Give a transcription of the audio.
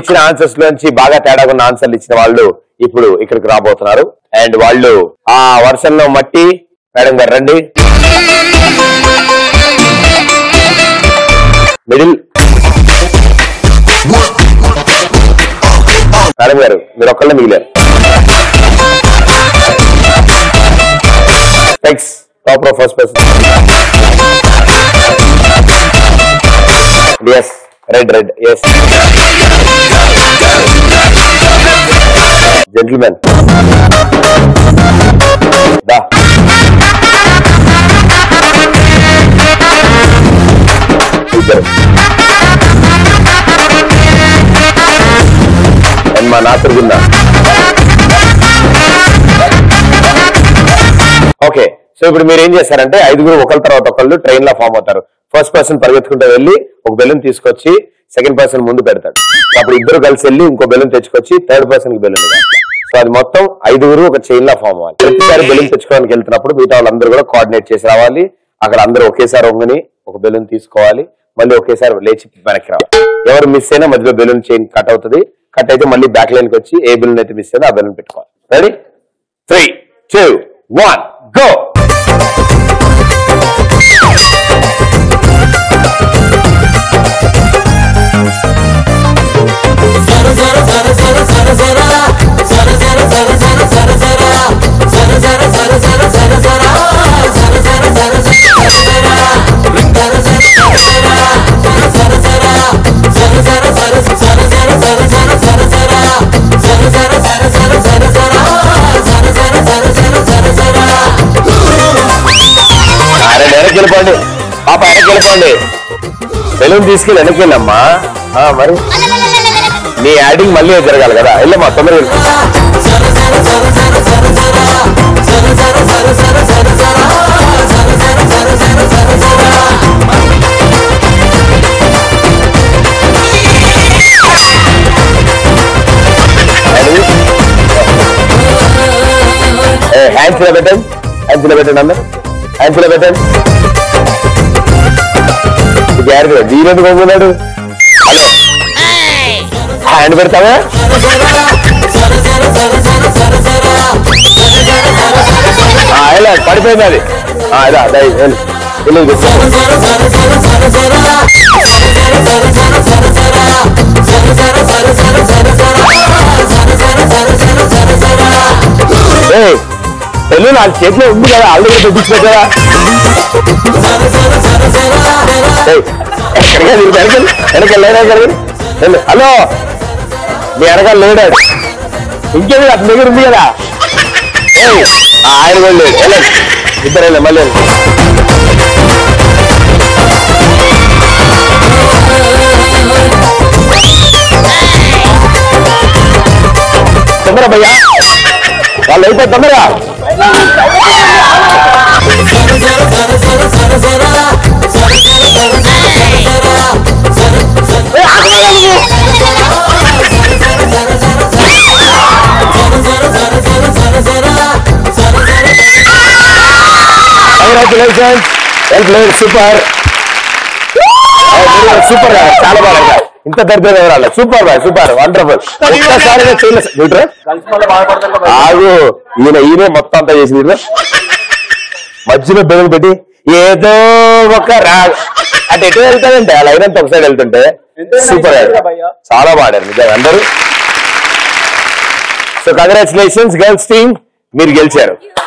ఇచ్చిన ఆన్సర్స్ లోంచి బాగా తేడాగా ఉన్న ఆన్సర్లు ఇచ్చిన వాళ్ళు ఇప్పుడు ఇక్కడికి రాబోతున్నారు అండ్ వాళ్ళు ఆ వర్షంలో మట్టి మేడం గారు రండి మిడిల్ మేడం గారు మీరు ఒక్కళ్ళే మిగిలారు thanks top first person yes red red yes gentlemen దా ఇద్దరు అండ్ మా నాతురు కింద ఓకే సో ఇప్పుడు మీరు ఏం చేస్తారంటే ఐదుగురు ఒకరి తర్వాత ఒకళ్ళు ట్రైన్ లో ఫామ్ అవుతారు ఫస్ట్ పర్సన్ పరిగెత్తుకుంటూ వెళ్ళి ఒక బెలూన్ తీసుకొచ్చి సెకండ్ పర్సన్ ముందు పెడతాడు అప్పుడు ఇద్దరు కలిసి వెళ్ళి ఇంకో బెలూన్ తెచ్చుకొచ్చి థర్డ్ పర్సన్ కి బెలూన్ సో అది మొత్తం ఐదుగురు ఒక చైన్ లా ఫామ్ అవ్వాలి ప్రతిసారి బెలూన్ తెచ్చుకోవడానికి వెళ్తున్నప్పుడు మిగతా వాళ్ళందరూ కూడా కోఆర్డినేట్ చేసి రావాలి అక్కడ అందరూ ఒకేసారి ఒంగని ఒక బెలూన్ తీసుకోవాలి మళ్ళీ ఒకేసారి లేచి వెనక్కి రావాలి ఎవరు మిస్ అయినా మధ్యలో బెలూన్ చైన్ కట్ అవుతుంది కట్ అయితే మళ్ళీ బ్యాక్ లైన్ కి వచ్చి ఏ బెలూన్ అయితే మిస్ అయిందో ఆ బెలూన్ పెట్టుకోవాలి ready three two one go అరే వెనక్కి వెళ్ళిపోండి పాప వెనక్కి వెళ్ళిపోండి బెలూన్ తీసుకెళ్ళి వెనక్కి వెళ్ళమ్మా ఆ, మరి నీ యాడింగ్ మళ్ళీ జరగాలి కదా వెళ్ళమ్మా తొందరగా వెళ్ళు. ఏ, హ్యాండ్స్ ఇలా పెట్టండి హ్యాండ్స్ ఇలా పెట్టండి అందరు హ్యాండ్స్ ఇలా పెట్టండి జాగ్రత్త దీని కొనుక్కున్నాడు హలో హ్యాండ్ పెడతావా ఆ, ఇలా పడిపోయింది అది ఆ, ఇలా దై వెళ్ళు. వెళ్ళు, వెళ్ళు. ఏయ్, వెళ్ళు నా చేతిలో ఉంది కదా ఆల్రెడీ పెట్టించుకోవచ్చా ఎక్కడికి వెనకాల వెనకాల వెనకాల వెళ్ళు హలో మీ వెనకాల లేడాడు ఇంకేమి అతని దగ్గర ఉంది కదా ఏయ్, ఆ, ఆయన కూడా లేడు వెళ్ళండి ఇద్దరు వెళ్ళండి మళ్ళీ వెళ్ళండి. తొందర భయ్యా వాళ్ళు అయితే తొందరగా congratulations well played super super చాలా బాగా ఆడారు. ఇంత దరిద్రం ఎవరు ఆడలేదు. సూపర్ బాయ్ సూపర్ వండర్ఫుల్ ఒక్కసారిగా చేయలేదు చూడరా ఆగు ఈయన ఈయన మొత్తం అంతా చేసి వీడు మధ్యలో బెదలు పెట్టి ఏదో ఒక రా అటు ఎటు వెళ్తాడంటే ఆ లైన్ అంతా ఒక సైడ్ వెళ్తుంటే సూపర్ చాలా బాడారు నిజంగా అందరూ సో కంగ్రాచులేషన్స్ గర్ల్స్ టీమ్ మీరు గెలిచారు